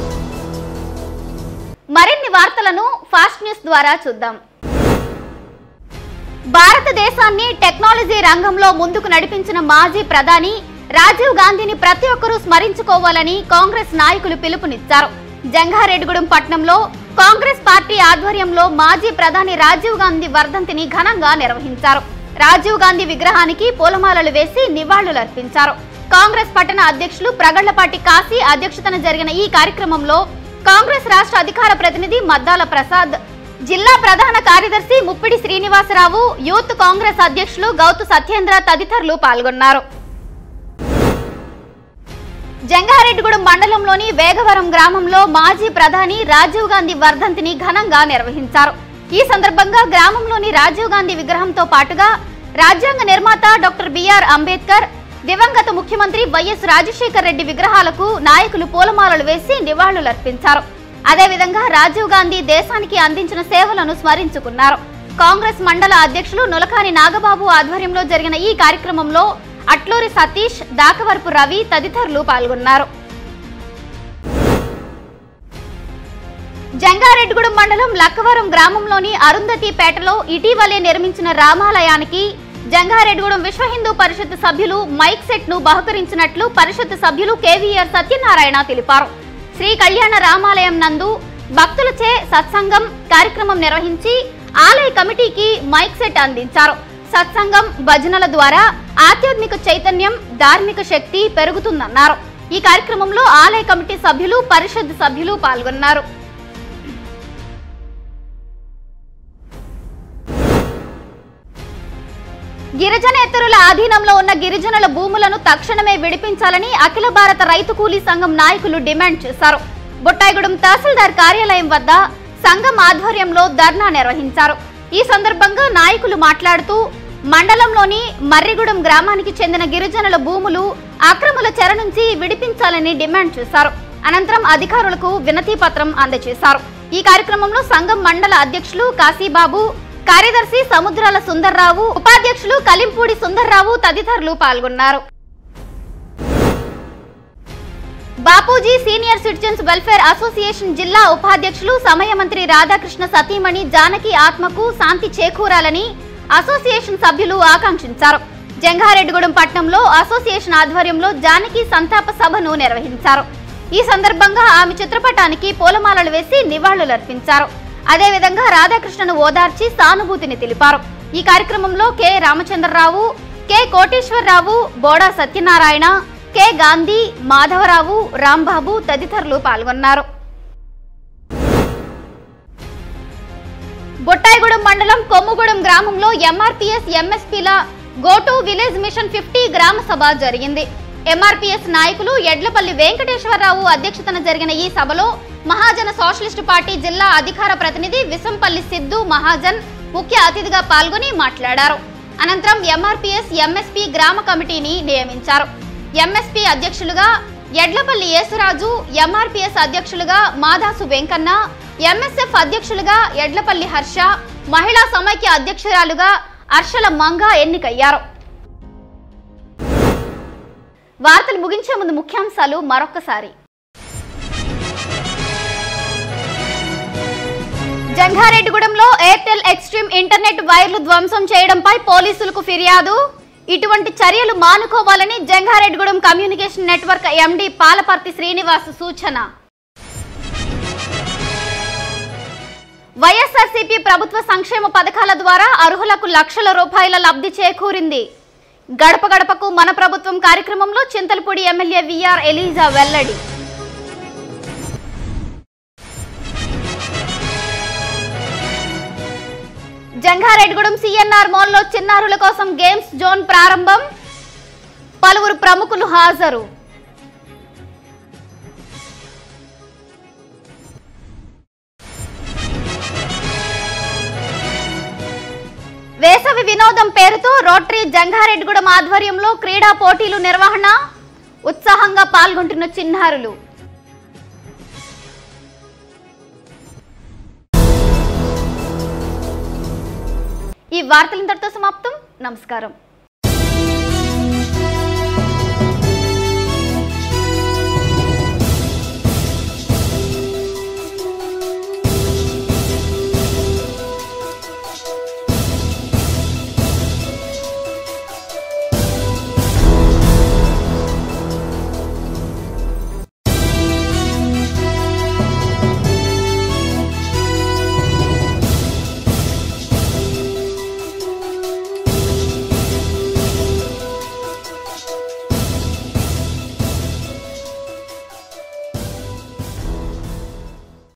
మరిన్ని వార్తలను ఫాస్ట్ న్యూస్ ద్వారా చూద్దాం భారతదేశాన్ని టెక్నాలజీ రంగంలో ముందుకు నడిపించిన మాజీ ప్రధాని రాజీవ్ గాంధీని ప్రతి ఒక్కరూ స్మరించుకోవాలని కాంగ్రెస్ నాయకులు పిలుపునిచ్చారు జంగారెడ్డిగూడెం పట్నంలో కాంగ్రెస్ పార్టీ ఆధ్వర్యంలో మాజీ ప్రధాని రాజీవ్ గాంధీ వర్ధంతిని ఘనంగా నిర్వహించారు రాజీవ్ గాంధీ విగ్రహానికి పూలమాలలు వేసి నివాళులర్పించారు కాంగ్రెస్ పట్టణ అధ్యక్షులు ప్రగళ్లపాటి కాశీ అధ్యక్షతన జరిగిన ఈ కార్యక్రమంలో కాంగ్రెస్ రాష్ట్ర అధికార ప్రతినిధి మద్దాల ప్రసాద్ జిల్లా ప్రధాన కార్యదర్శి ముప్పిడి శ్రీనివాసరావు యూత్ కాంగ్రెస్ అధ్యక్షులు గౌతు సత్యేంద్ర తదితరులు పాల్గొన్నారు జంగారెడ్డిగూడెం మండలంలోని వేగవరం గ్రామంలో మాజీ ప్రధాని రాజీవ్ గాంధీ వర్ధంతిని ఘనంగా నిర్వహించారు ఈ సందర్భంగా గ్రామంలోని రాజీవ్ గాంధీ విగ్రహంతో పాటుగా రాజ్యాంగ నిర్మాత డాక్టర్ బిఆర్ అంబేద్కర్ దివంగత ముఖ్యమంత్రి వైఎస్ రాజశేఖర్ రెడ్డి విగ్రహాలకు నాయకులు పూలమాలలు వేసి నివాళులర్పించారు అదేవిధంగా రాజీవ్ గాంధీ దేశానికి అందించిన సేవలను స్మరించుకున్నారు కాంగ్రెస్ మండల అధ్యక్షులు నులకాని నాగబాబు ఆధ్వర్యంలో జరిగిన ఈ కార్యక్రమంలో అట్లూరి సతీష్ దాకవరపు రవి తదితరులు పాల్గొన్నారు జంగారెడ్డిగూడెం మండలం లక్కవరం గ్రామంలోని అరుంధతిపేటలో ఇటీవలే నిర్మించిన రామాలయానికి జంగారెడ్డిగూడెం విశ్వ హిందూ పరిషత్ సభ్యులు మైక్ సెట్ ను బహుకరించినట్లు పరిషత్ సభ్యులు కేవీఆర్ సత్యనారాయణ తెలిపారు శ్రీ కళ్యాణ రామాలయం నందు భక్తులచే సత్సంగం కార్యక్రమం నిర్వహించి ఆలయ కమిటీకి మైక్ సెట్ అందించారు సత్సంగం భజనల ద్వారా ఆధ్యాత్మిక చైతన్యం ధార్మిక శక్తి పెరుగుతుందన్నారు ఈ కార్యక్రమంలో ఆలయ కమిటీ సభ్యులు పరిషత్ సభ్యులు పాల్గొన్నారు గిరిజనేతరుల ఆధీనంలో ఉన్న గిరిజనుల భూములను తక్షణమే విడిపించాలని అఖిల భారత రైతు కూలీ సంఘం నాయకులు డిమాండ్ చేశారు బొట్టాయిగూడెం తహసీల్దార్ కార్యాలయం వద్ద సంఘం ఆధ్వర్యంలో ధర్నా నిర్వహించారు ఈ సందర్భంగా నాయకులు మాట్లాడుతూ మండలంలోని మర్రిగూడెం గ్రామానికి చెందిన గిరిజనుల భూములు అక్రముల చెర నుంచి విడిపించాలని డిమాండ్ చేశారు అనంతరం అధికారులకు వినతి పత్రం అందజేశారు ఈ కార్యక్రమంలో సంఘం మండల అధ్యక్షులు కాశీబాబు కార్యదర్శి సముద్రాల సుందర్రావు ఉపాధ్యక్షులు కలింపూడి సుందర్రావు తదితరులు పాల్గొన్నారు Bapuji senior citizens welfare association జిల్లా ఉపాధ్యక్షులు సమయమంత్రి రాధాకృష్ణ సతీమణి జానకి ఆత్మకు శాంతి చేకూరాలని అసోసియేషన్ సభ్యులు ఆకాంక్షించారు జంగారెడ్డిగూడెం పట్నంలో అసోసియేషన్ ఆధ్వర్యంలో జానకి సంతాప సభను నిర్వహించారు ఈ సందర్భంగా ఆమె చిత్రపటానికి పూలమాలలు వేసి నివాళులర్పించారు అదేవిధంగా రాధాకృష్ణను ఓదార్చి సానుభూతిని తెలిపారు ఈ కార్యక్రమంలో K Ramachandrarao K Koteswararao Boda Satyanarayana K Gandhi Madhavarao Rambabu తదితరులు పాల్గొన్నారు బొట్టాయిగూడెం మండలం కొమ్ముగూడెం గ్రామంలో ఎంఆర్పీఎస్ ఎంఎస్పీల గోటు విలేజ్ మిషన్ ఫిఫ్టీ గ్రామ సభ జరిగింది ఎంఆర్పీఎస్ నాయకులు ఎడ్లపల్లి వెంకటేశ్వరరావు అధ్యక్షతన జరిగిన ఈ సభలో మహాజన సోషలిస్టు పార్టీ జిల్లా అధికార ప్రతినిధి విసంపల్లి సిద్ధు మహాజన్ ముఖ్య అతిథిగా పాల్గొని మాట్లాడారు అనంతరం ఎంఆర్పీఎస్ ఎంఎస్పీ గ్రామ కమిటీని నియమించారు ఎంఎస్పీ అధ్యక్షులుగా ఎడ్లపల్లి యేసురాజు ఎంఆర్పీఎస్ అధ్యక్షులుగా మాదాసు వెంకన్న ఎంఎస్ఎఫ్ అధ్యక్షులుగా ఎడ్లపల్లి హర్ష మహిళా సమైక్య అధ్యక్షురాలుగా అర్షల మంగా ఎన్నికయ్యారు వార్తలు ముగించే ముందు ముఖ్యాంశాలు మరొక్కసారి జంగారెడ్డిగూడెంలో ఎయిర్టెల్ ఎక్స్ట్రీమ్ ఇంటర్నెట్ వైర్లు ధ్వంసం చేయడంపై పోలీసులకు ఫిర్యాదు ఇటువంటి చర్యలు మానుకోవాలని Jangareddygudem communication network MD Palaparthi Srinivas సూచన వైఎస్ఆర్సీపీ ప్రభుత్వ సంక్షేమ పథకాల ద్వారా అర్హులకు లక్షల రూపాయల లబ్ధి చేకూరింది గడప గడపకు మన ప్రభుత్వం కార్యక్రమంలో చింతలపూడి ఎమ్మెల్యే విఆర్ ఎలీజా వెల్లడి జంగారెడ్డిగూడెం సిఎన్ఆర్ మాల్లో చిన్నారుల కోసం గేమ్స్ జోన్ ప్రారంభం పలువురు ప్రముఖులు హాజరు వినోదం పేరుతో రోటరీ జంగారెడ్డిగూడెం ఆధ్వర్యంలో క్రీడా పోటీలు నిర్వహణ ఉత్సాహంగా పాల్గొంటున్న చిన్నారులు ఈ వార్తలు ఇంతటితో సమాప్తం నమస్కారం